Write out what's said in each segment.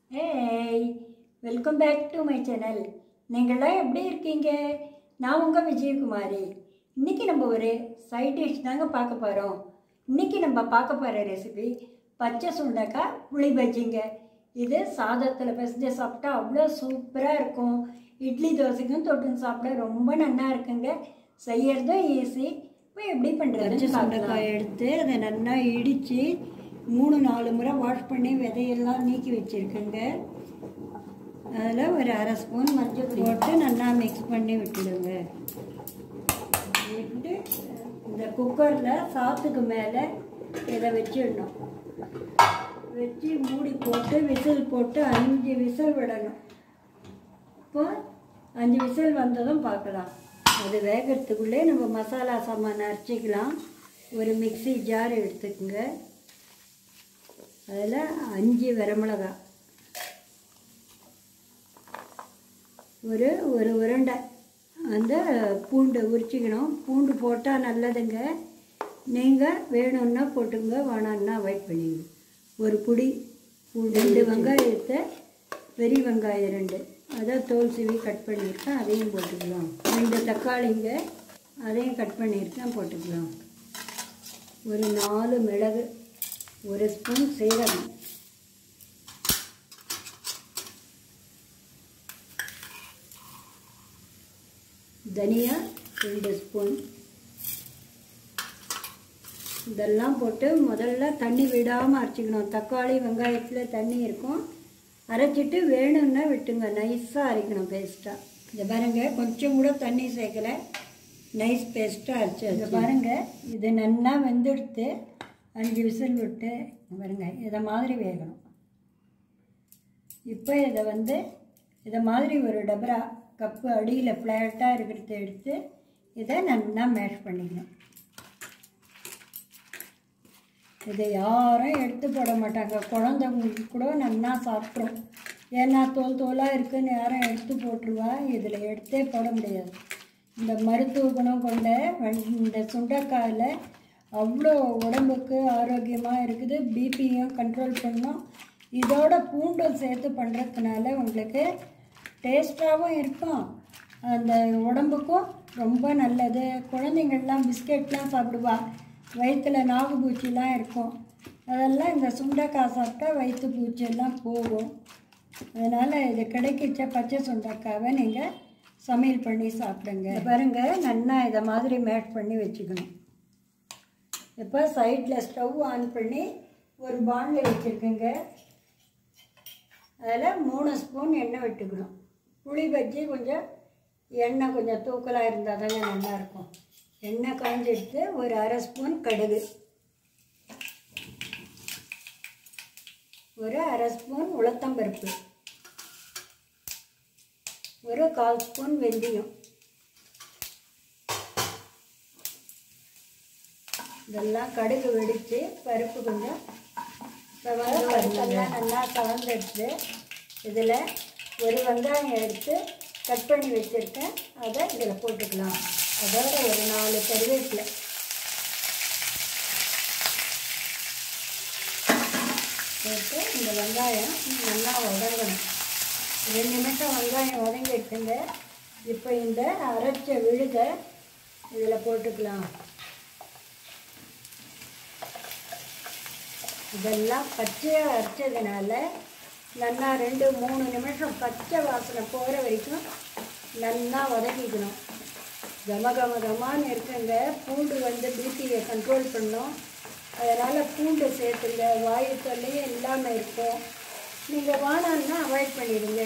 ஏய் welcome back to my channel நீங்களாம் எப்படி இருக்கீங்க நான் உங்கள் விஜயகுமாரி இன்றைக்கி நம்ம ஒரு சைட் டிஷ் தாங்க பார்க்க போகிறோம் இன்றைக்கி நம்ம பார்க்க போகிற ரெசிபி பச்சை சுண்டக்காய் புளி பஜ்ஜிங்க இது சாதத்தில் பிசைஞ்சு சாப்பிட்டா அவ்வளோ சூப்பராக இருக்கும் இட்லி தோசைக்கும் தொட்டுன்னு சாப்பிட ரொம்ப நல்லா இருக்குங்க செய்யறதும் ஈஸி இப்போ எப்படி பண்ணுறது சுண்டக்காய் எடுத்து அதை நல்லா இடித்து மூணு நாலு முறை வாஷ் பண்ணி விதையெல்லாம் நீக்கி வச்சுருக்கேங்க அதில் ஒரு அரை ஸ்பூன் மஞ்சள் போட்டு நல்லா மிக்ஸ் பண்ணி விட்டுடுங்க விட்டு இந்த குக்கரில் சாத்துக்கு மேலே இதை வச்சிடணும் வச்சு மூடி போட்டு விசில் போட்டு அஞ்சு விசில் விடணும் இப்போ அஞ்சு விசில் வந்ததும் பார்க்கலாம் அது வேகிறதுக்குள்ளே நம்ம மசாலா சாமான் அரைச்சிக்கலாம் ஒரு மிக்ஸி ஜார் எடுத்துக்கோங்க அதில் அஞ்சு வரமிளகா ஒரு ஒரு உருண்டை அந்த பூண்டு உரிச்சிக்கணும் பூண்டு போட்டால் நல்லதுங்க நீங்கள் வேணும்னா போட்டுங்க வேணான்னா அவாய்ட் பண்ணிங்க ஒரு புடி பூண்டு ரெண்டு வெங்காயத்தை பெரிய வெங்காயம் ரெண்டு அதை தோல் சீவி கட் பண்ணியிருக்கேன் அதையும் போட்டுக்கலாம் ரெண்டு தக்காளிங்க அதையும் கட் பண்ணியிருக்கேன் போட்டுக்கலாம் ஒரு நாலு மிளகு ஒரு ஸ்பூன் சீரகம் தனியா ரெண்டு ஸ்பூன் இதெல்லாம் போட்டு முதல்ல தண்ணி விடாமல் அரைச்சிக்கணும் தக்காளி வெங்காயத்தில் தண்ணி இருக்கும் அரைச்சிட்டு வேணும்னா விட்டுங்க நைஸாக அரைக்கணும் பேஸ்ட்டாக இதை பாருங்க கொஞ்சம் கூட தண்ணி சேர்க்கல நைஸ் பேஸ்ட்டாக அரைச்சி இதை பாருங்க இது நல்லா வெந்தெடுத்து அஞ்சு விசில் விட்டு இங்க பாருங்க இதை மாதிரி வேகணும் இப்போ இதை வந்து இதை மாதிரி ஒரு டபரா கப்பு அடியில் ஃப்ளாட்டாக இருக்கிறத எடுத்து இதை நல்லா மேஷ் பண்ணிக்கணும் இதை யாரும் எடுத்து போட மாட்டாங்க குழந்தைங்களுக்கு கூட நல்லா சாப்பிட்ரும் ஏன்னா தோல் தோலாக இருக்குன்னு யாரும் எடுத்து போட்டுருவா இதில் எடுத்தே போட முடியாது இந்த மருத்துவ குணம் கொண்ட வெண்- இந்த சுண்டைக்காயில் அவ்வளோ உடம்புக்கு ஆரோக்கியமாக இருக்குது பிபியும் கண்ட்ரோல் பண்ணும் இதோட பூண்டும் சேர்த்து பண்ணுறதுனால உங்களுக்கு டேஸ்ட்டாகவும் இருக்கும் அந்த உடம்புக்கும் ரொம்ப நல்லது குழந்தைங்கள்லாம் பிஸ்கெட்லாம் சாப்பிடுவா வயிற்றுல நாகு பூச்சிலாம் இருக்கும் அதெல்லாம் இந்த சுண்டைக்காய் சாப்பிட்டா வயிற்று பூச்சியெல்லாம் போகும் அதனால் இது கிடைக்கிச்ச பச்சை சுண்டைக்காவை நீங்கள் சமையல் பண்ணி சாப்பிடுங்க இதை பாருங்க நல்லா இதை மாதிரி மேட் பண்ணி வச்சுக்கணும் இப்போ சைடில் ஸ்டவ் ஆன் பண்ணி ஒரு பாண்டில் வச்சுருக்கேங்க அதில் மூணு ஸ்பூன் எண்ணெய் விட்டுக்கணும் புளி பஜ்ஜி கொஞ்சம் எண்ணெய் கொஞ்சம் தூக்கலாக இருந்தால் தாங்க நல்லாயிருக்கும் எண்ணெய் காஞ்சிடுத்து ஒரு அரை ஸ்பூன் கடுகு ஒரு அரை ஸ்பூன் உளுத்தம்பருப்பு ஒரு கால் ஸ்பூன் வெந்தயம் இதெல்லாம் கடுகு வெடித்து பருப்பு கொஞ்சம் செவந்து பருப்பெல்லாம் நல்லா கலந்துடுச்சு இதில் ஒரு வெங்காயம் எடுத்து கட் பண்ணி வச்சுருக்கேன் அதை இதில் போட்டுக்கலாம் அதோட ஒரு நாலு கருவேப்பிலை போட்டு இந்த வெங்காயம் நல்லா வதங்கணும் ரெண்டு நிமிஷம் வெங்காயம் வதங்கிடுச்சுங்க இப்போ இந்த அரைச்ச விழுதை இதில் போட்டுக்கலாம் இதெல்லாம் பச்சையாக அரைச்சதுனால நல்லா ரெண்டு மூணு நிமிஷம் பச்சை வாசனை போகிற வரைக்கும் நல்லா வதக்கிக்கணும் கம கம கமான்னு இருக்குங்க பூண்டு வந்து பிபியை கண்ட்ரோல் பண்ணும் அதனால் பூண்டு சேர்த்துங்க வாயு தொல்லையும் இல்லாமல் இருக்கும் நீங்கள் வானான்னா அவாய்ட் பண்ணிடுங்க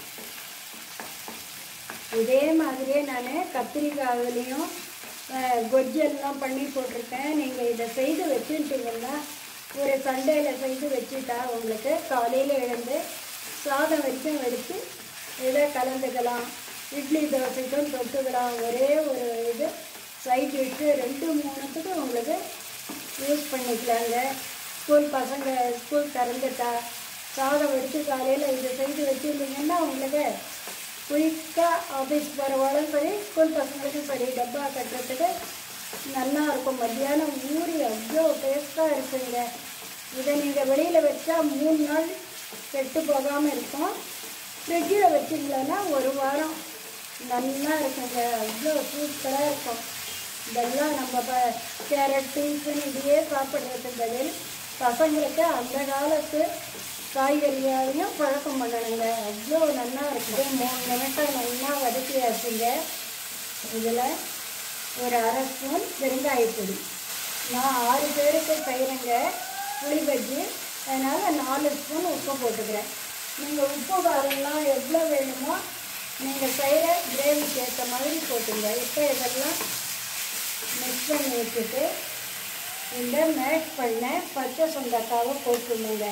இதே மாதிரியே நான் கத்திரிக்காயிலையும் கொஜ்ஜெல்லாம் பண்ணி போட்டிருக்கேன் நீங்கள் இதை செய்து வச்சுட்டிங்கன்னா ஒரு சண்டேயில் செய்து வச்சுட்டா உங்களுக்கு காலையில் எழுந்து சாதம் வரைக்கும் வடித்து இதை கலந்துக்கலாம் இட்லி தோசைக்கும் தொட்டுக்கலாம் ஒரே ஒரு இது சைட் டிஷ்ஷு ரெண்டு மூணுத்துக்கு உங்களுக்கு யூஸ் பண்ணிக்கலாங்க ஸ்கூல் பசங்க ஸ்கூல் திறந்துட்டா சாதம் வடித்து காலையில் இதை செய்து வச்சுருந்தீங்கன்னா உங்களுக்கு குயிக்காக ஆஃபீஸ் போகிறவாலும் சரி ஸ்கூல் பசங்களுக்கும் சரி டப்பா கட்டுறதுக்கு நல்லா இருக்கும் மத்தியானம் ஊறி அவ்வளோ டேஸ்ட்டாக இருக்குங்க இதை நீங்கள் வெளியில் வச்சா மூணு நாள் கெட்டு போகாமல் இருக்கும் ஃப்ரிட்ஜில் வச்சிங்களேன்னா ஒரு வாரம் நல்லா இருக்குங்க அவ்வளோ சூப்பராக இருக்கும் இதெல்லாம் நம்ம ப கேரட் பீன்ஸுன்னு இதையே சாப்பிட்றதுக்கு பதில் பசங்களுக்கு அந்த காலத்து காய்கறியாலையும் பழக்கம் பண்ணணுங்க அவ்வளோ நல்லா இருக்குது மூணு நிமிஷம் நல்லா வதக்கியாச்சுங்க இதில் ஒரு அரை ஸ்பூன் பெருங்காயப்பொடி நான் ஆறு பேருக்கு செய்கிறேங்க புளி பஜ்ஜி அதனால் நாலு ஸ்பூன் உப்பு போட்டுக்கிறேன் நீங்கள் உப்பு காரம்லாம் எவ்வளோ வேணுமோ நீங்கள் செய்கிற கிரேவிக்கு ஏற்ற மாதிரி போட்டுங்க இப்போ இதெல்லாம் மிக்ஸ் பண்ணி வச்சுட்டு இந்த மேஷ் பண்ண பச்சை சுண்டக்காவை போட்டுருணுங்க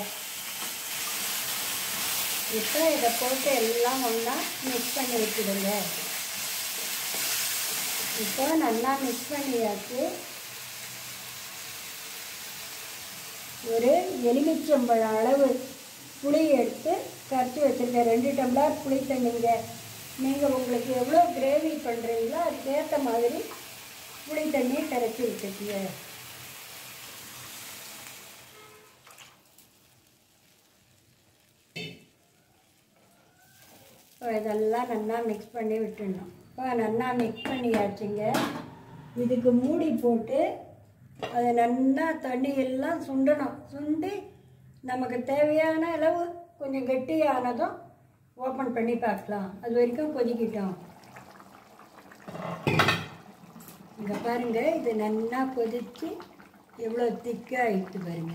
இப்போ இதை போட்டு எல்லாம் ஒன்றா மிக்ஸ் பண்ணி வச்சுடுங்க இப்போ நல்லா மிக்ஸ் பண்ணியாச்சு ஒரு எலுமிச்சம்பழம் அளவு புளி எடுத்து கரைச்சி வச்சுருக்கேன் ரெண்டு டம்ளர் புளி தண்ணிங்க நீங்கள் உங்களுக்கு எவ்வளோ கிரேவி பண்ணுறீங்களோ அதுக்கேற்ற மாதிரி புளி தண்ணி கரைச்சி வச்சுக்கீங்க இப்போ இதெல்லாம் நல்லா மிக்ஸ் பண்ணி விட்டுடணும் இப்போ நல்லா மிக்ஸ் பண்ணியாச்சுங்க இதுக்கு மூடி போட்டு அது நல்லா தண்ணி எல்லாம் சுண்டணும் சுண்டி நமக்கு தேவையான அளவு கொஞ்சம் கெட்டியானதும் ஓப்பன் பண்ணி பார்க்கலாம் அது வரைக்கும் கொதிக்கிட்டோம் இங்கே பாருங்க இது நல்லா கொதித்து எவ்வளோ திக்காக ஆயிட்டு பாருங்க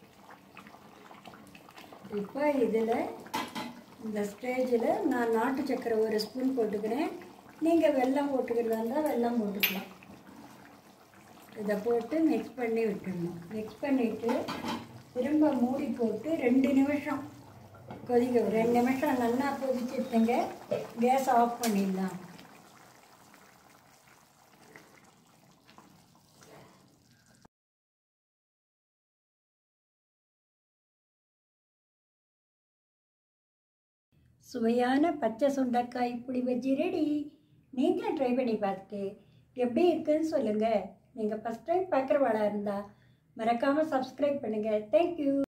இப்போ இதில் இந்த ஸ்டேஜில் நான் நாட்டு சக்கரை ஒரு ஸ்பூன் போட்டுக்கிறேன் நீங்கள் வெல்லம் போட்டுக்கிறதா இருந்தால் வெல்லம் போட்டுக்கலாம் இதை போட்டு மிக்ஸ் பண்ணி விட்டுடணும் மிக்ஸ் பண்ணிவிட்டு திரும்ப மூடி போட்டு ரெண்டு நிமிஷம் கொதிக்க ரெண்டு நிமிஷம் நல்லா கொதிச்சுட்டுங்க கேஸ் ஆஃப் பண்ணிடலாம் சுவையான பச்சை சுண்டைக்காய் புளி பஜ்ஜி ரெடி நீங்களும் ட்ரை பண்ணி பார்த்துட்டு எப்படி இருக்குன்னு சொல்லுங்கள் நீங்கள் ஃபஸ்ட் டைம் பார்க்குறவாளா இருந்தால் மறக்காமல் சப்ஸ்கிரைப் பண்ணுங்கள் தேங்க்யூ